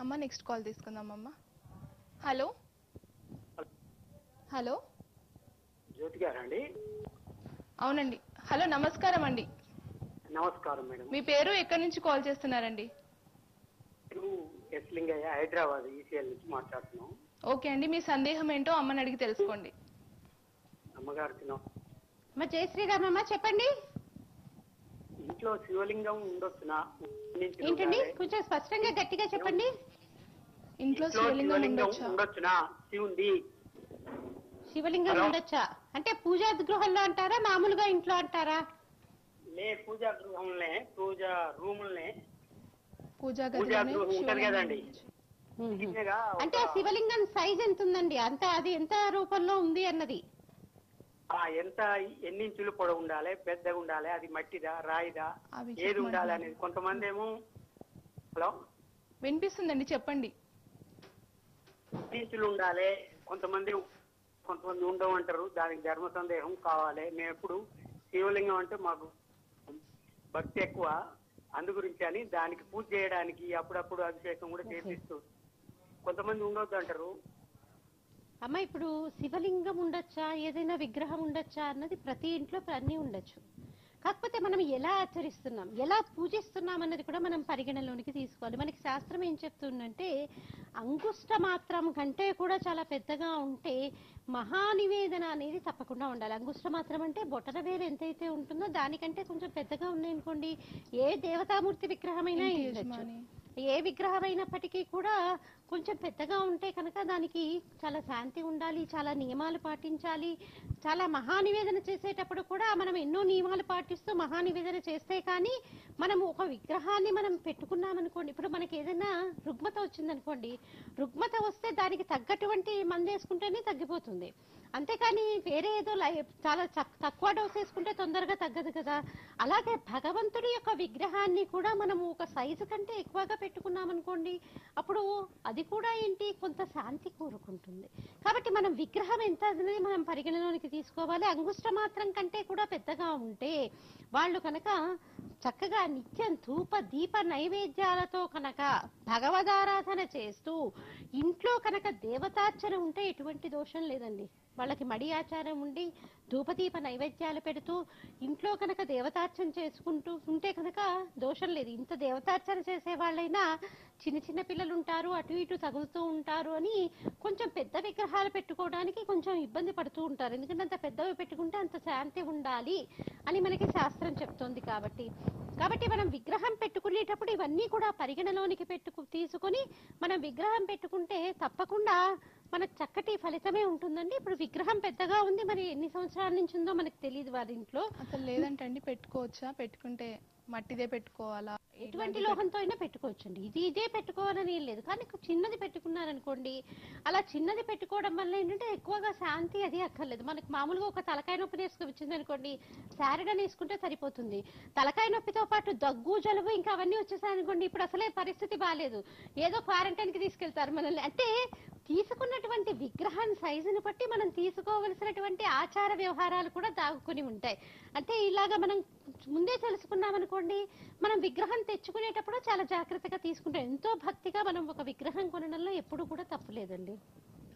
అమ్మ next call తీసుకుందాం అమ్మ హలో హలో జ్యోతి గారండి అవునండి హలో నమస్కారం అండి నమస్కారం మేడం మీ పేరు ఎక్కడి నుంచి కాల్ చేస్తున్నారండి నేను ఎస్ లింగయ్య హైదరాబాద్ ఈసీఎల్ నుంచి మాట్లాడుతున్నాం ఓకే అండి మీ సందేహం ఏంటో అమ్మని అడిగి తెలుసుకోండి అమ్మగారికి నమ- మా జయ శ్రీరామమ్మ చెప్పండి ఇంట్లో శివలింగం ఉండొచ్చునా నుంచి ఏంటండి ఉండాలి. కొంచెం స్పష్టంగా గట్టిగా చెప్పండి ఇంట్లో ఇంట్లో శివలింగం శివలింగం ఉండొచ్చా ఉండొచ్చునా శివుంది శివలింగం హలో. ఉండొచ్చా అంటే పూజా గృహంలో అంటారా మామూలుగా ఇంట్లో అంటారా లే పూజా గృహంలో పూజా రూములనే పూజా పూజా గదిలోనే గృహం ఉంటది శివలింగం కదండి. ఉండొచ్చు. మ్మ్. చిన్నగా అంటే ఆ ఒక- శివలింగం సైజ్ ఎంత ఉందండి అంత అది ఎంత రూపంలో ఉంది అన్నది ఆ, ఎంత ఎన్ని ఇంచులు పొడవు ఉండాలి పెద్దగా ఉండాలి అది మట్టిదా రాయిదా అవి ఏది చెప్పమంటున్నారు. ఉండాలి అనేది కొంతమంది ఏమో హలో వినిపిస్తుందండి చెప్పండి ఎన్ని ఇంచులు ఉండాలి కొంతమంది కొంతమంది ఉండమంటారు దానికి ధర్మ సందేహం కావాలి మేము ఎప్పుడు శివలింగం అంటే మాకు భక్తి ఎక్కువ అందు గురించి అని దానికి పూజ చేయడానికి అప్పుడప్పుడు అభిషేకం కూడా చేపిస్తూ కొంతమంది ఉండొద్దు అంటారు అమ్మ ఇప్పుడు శివలింగం ఉండొచ్చా ఏదైనా విగ్రహం ఉండొచ్చా అన్నది ప్రతి ఇంట్లో అన్నీ ఉండొచ్చు కాకపోతే మనం ఎలా ఆచరిస్తున్నాం ఎలా పూజిస్తున్నాం అన్నది కూడా మనం పరిగణలోనికి తీసుకోవాలి మనకి శాస్త్రం ఏం చెప్తుందంటే అంగుష్ట మాత్రం కంటే కూడా చాలా పెద్దగా ఉంటే మహానివేదన అనేది తప్పకుండా ఉండాలి అంగుష్ట మాత్రం అంటే బొటన వేలు ఎంతైతే ఉంటుందో దానికంటే కొంచెం పెద్దగా ఉన్నాయనుకోండి ఏ దేవతామూర్తి విగ్రహమైనా ఇంటి ఉండొచ్చు. యజమాని. ఏ విగ్రహం అయినప్పటికీ కూడా కొంచెం పెద్దగా ఉంటే కనుక దానికి చాలా శాంతి ఉండాలి చాలా నియమాలు పాటించాలి చాలా మహానివేదన చేసేటప్పుడు కూడా మనం ఎన్నో నియమాలు పాటిస్తూ మహానివేదన చేస్తే కానీ మనం ఒక విగ్రహాన్ని మనం పెట్టుకున్నామనుకోండి ఇప్పుడు మనకి ఏదైనా రుగ్మత వచ్చిందనుకోండి రుగ్మత వస్తే దానికి తగ్గటువంటి మందు వేసుకుంటేనే తగ్గిపోతుంది అంతేకాని వేరే ఏదో లై- చాలా చక్- తక్కువ డోస్ వేసుకుంటే తొందరగా తగ్గదు కదా అలాగే భగవంతుడి యొక్క విగ్రహాన్ని కూడా మనము ఒక సైజు కంటే ఎక్కువగా పెట్టుకున్నాం అనుకోండి అప్పుడు అది కూడా ఏంటి కొంత శాంతి కోరుకుంటుంది కాబట్టి మనం విగ్రహం ఎంత అనేది మనం పరిగణలోనికి తీసుకోవాలి అంగుష్ట మాత్రం కంటే కూడా పెద్దగా ఉంటే వాళ్ళు కనుక చక్కగా నిత్యం ధూప దీప నైవేద్యాలతో కనుక భగవదారాధన చేస్తూ ఇంట్లో కనుక దేవతార్చన ఉంటే ఎటువంటి దోషం లేదండి వాళ్ళకి మడి ఆచారం ఉండి ధూపదీప నైవేద్యాలు పెడుతూ ఇంట్లో కనుక దేవతార్చన చేసుకుంటూ ఉంటే కనుక దోషం లేదు ఇంత దేవతార్చన చేసే వాళ్ళైనా చిన్న చిన్న పిల్లలు ఉంటారు అటు ఇటు తగులుతూ ఉంటారు అని కొంచెం పెద్ద విగ్రహాలు పెట్టుకోవడానికి కొంచెం ఇబ్బంది పడుతూ ఉంటారు ఎందుకంటే అంత పెద్దవి పెట్టుకుంటే అంత శాంతి ఉండాలి అని మనకి శాస్త్రం చెప్తోంది కాబట్టి కాబట్టి మనం విగ్రహం పెట్టుకునేటప్పుడు ఇవన్నీ కూడా పరిగణలోనికి పెట్టుకు తీసుకొని మనం విగ్రహం పెట్టుకుంటే తప్పకుండా మనకు చక్కటి ఫలితమే ఉంటుందండి ఇప్పుడు విగ్రహం పెద్దగా ఉంది మరి ఎన్ని సంవత్సరాల నుంచి ఉందో మనకు తెలియదు వారి ఇంట్లో అసలు లేదంటే అండి పెట్టుకోవచ్చా పెట్టుకుంటే మట్టిదే పెట్టుకోవాలా ఎటువంటి లోహంతో అయినా పెట్టుకోవచ్చండి ఇది ఇదే పెట్టుకోవాలని ఏం లేదు కానీ చిన్నది పెట్టుకున్నారనుకోండి అలా చిన్నది పెట్టుకోవడం వల్ల ఏంటంటే ఎక్కువగా శాంతి అది అక్కర్లేదు మనకి మామూలుగా ఒక తలకాయ నొప్పి వేసుకు వచ్చింది అనుకోండి శారడని వేసుకుంటే సరిపోతుంది తలకాయ నొప్పితో పాటు దగ్గు జలుబు ఇంకా అవన్నీ వచ్చేసాయనుకోండి ఇప్పుడు అసలే పరిస్థితి బాగాలేదు ఏదో క్వారంటైన్ కి తీసుకెళ్తారు మనల్ని అంటే తీసుకున్నటువంటి విగ్రహం సైజుని బట్టి మనం తీసుకోవలసినటువంటి ఆచార వ్యవహారాలు కూడా దాగుకుని ఉంటాయి అంటే ఇలాగా మనం ముందే తెలుసుకున్నాం అనుకోండి మనం విగ్రహం తెచ్చుకునేటప్పుడు చాలా జాగ్రత్తగా తీసుకుంటాం ఎంతో భక్తిగా మనం ఒక విగ్రహం కొనడంలో ఎప్పుడు కూడా తప్పులేదండి